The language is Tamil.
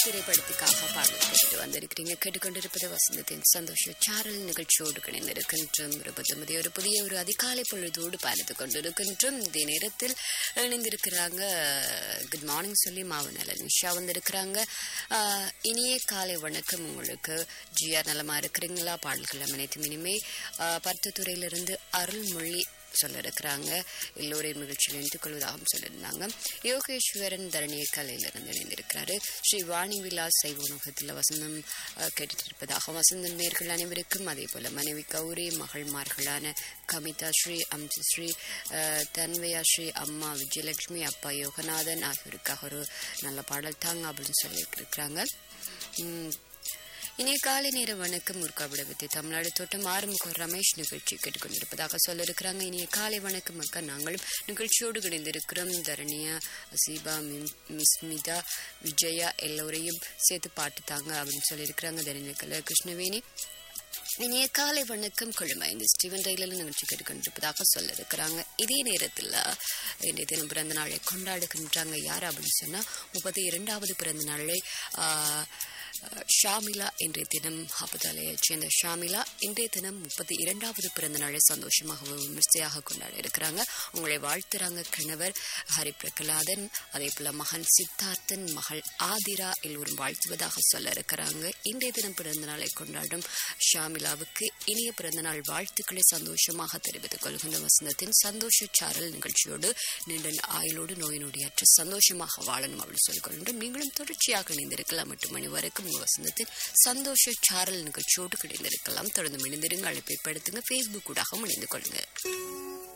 திரைப்படத்துக்காக பாடல் கேட்டு வந்திருக்கிறீங்க கேட்டுக்கொண்டிருப்பது வசந்தத்தின் சந்தோஷ சாரல் நிகழ்ச்சியோடு கிணைந்திருக்கின்றோம் இருபத்தொன்பது ஒரு புதிய ஒரு அதிகாலை பொழுதோடு பயணித்து கொண்டிருக்கின்றோம் இதே நேரத்தில் இணைந்திருக்கிறாங்க குட் மார்னிங் சொல்லி மாவு நல நிஷா வந்திருக்கிறாங்க ஆஹ், இனிய காலை வணக்கம் உங்களுக்கு ஜிஆர் நலமா இருக்கிறீங்களா பாடல்கள் அனைத்தும் இனிமே ஆஹ், பருத்தத்துறையிலிருந்து அருள்மொழி சொல்ல இருக்கிறாங்க எல்லோரையும் நிகழ்ச்சியில் இணைத்துக் கொள்வதாகவும் சொல்லியிருந்தாங்க யோகேஸ்வரன் தரணிய கலையிலிருந்து இணைந்திருக்கிறாரு ஸ்ரீ வாணி விலாஸ் சைவ உணவகத்தில் வசந்தம் அஹ், கேட்டுட்டு இருப்பதாக வசந்தம் நேர்கள் அனைவருக்கும் அதே போல மனைவி கௌரி மகள்மார்களான கமிதா ஸ்ரீ அம்சி ஸ்ரீ அஹ், தன்வயா ஸ்ரீ அம்மா விஜயலட்சுமி அப்பா யோகநாதன் ஆகியோருக்காக ஒரு நல்ல பாடல் தாங்க அப்படின்னு சொல்லியிருக்கிறாங்க உம், இனிய காலை நேர வணக்கம் முற்காவிட வித்து தமிழ்நாடு தோட்டம் ஆறுமுகம் ரமேஷ் நிகழ்ச்சி கேட்டுக்கொண்டிருப்பதாக சொல்ல இருக்கிறாங்க இனிய காலை வணக்கம் அக்கா நாங்களும் நிகழ்ச்சியோடு இணைந்திருக்கிறோம் தரணியா அசீபா மிம்- மிஸ்மிதா விஜயா எல்லோரையும் சேர்த்து பாட்டு தாங்க அப்படின்னு சொல்லியிருக்கிறாங்க தரணிக்கல கிருஷ்ணவேணி இனிய காலை வணக்கம் கொழுமை இந்த ஸ்டீவன் டெய்லர் நிகழ்ச்சி கேட்டுக்கொண்டிருப்பதாக சொல்ல இருக்கிறாங்க இதே நேரத்தில் இன்றைய தினம் பிறந்த நாளை கொண்டாடுகின்றாங்க யார் அப்படின்னு சொன்னால் முப்பத்தி இரண்டாவது பிறந்த நாளை ஆஹ், ஷாமிலா இன்றைய தினம் ஹபதாலையைச் சேர்ந்த ஷாமிலா இன்றைய தினம் முப்பத்தி இரண்டாவது பிறந்த நாளை சந்தோஷமாக விமர்சையாக கொண்டாட இருக்கிறாங்க உங்களை வாழ்த்துறாங்க கணவர் ஹரிபிரகலாதன் அதே போல மகன் சித்தார்த்தன் மகள் ஆதிரா எல்லோரும் வாழ்த்துவதாக சொல்ல இருக்கிறாங்க இன்றைய தினம் பிறந்த நாளை கொண்டாடும் ஷாமிலாவுக்கு இனிய பிறந்த நாள் வாழ்த்துக்களை சந்தோஷமாக தெரிவித்துக் கொள்கின்ற வசந்தத்தின் சந்தோஷ சாரல் நிகழ்ச்சியோடு நீண்ட ஆயுளோடு நோய் நொடியற்ற சந்தோஷமாக வாழணும் அப்படின்னு சொல்லிக் கொள்கின்றோம் நீங்களும் தொடர்ச்சியாக இணைந்திருக்கலாம் எட்டு மணி வரைக்கும் உங்க வசந்தத்தின் சந்தோஷ சாரல் நிகழ்ச்சியோடு கிடைந்திருக்கலாம் தொடர்ந்து இணைந்திருங்க அழைப்பை படுத்துங்க ஃபேஸ்புக் ஊடாகவும் இணைந்து கொள்ளுங்க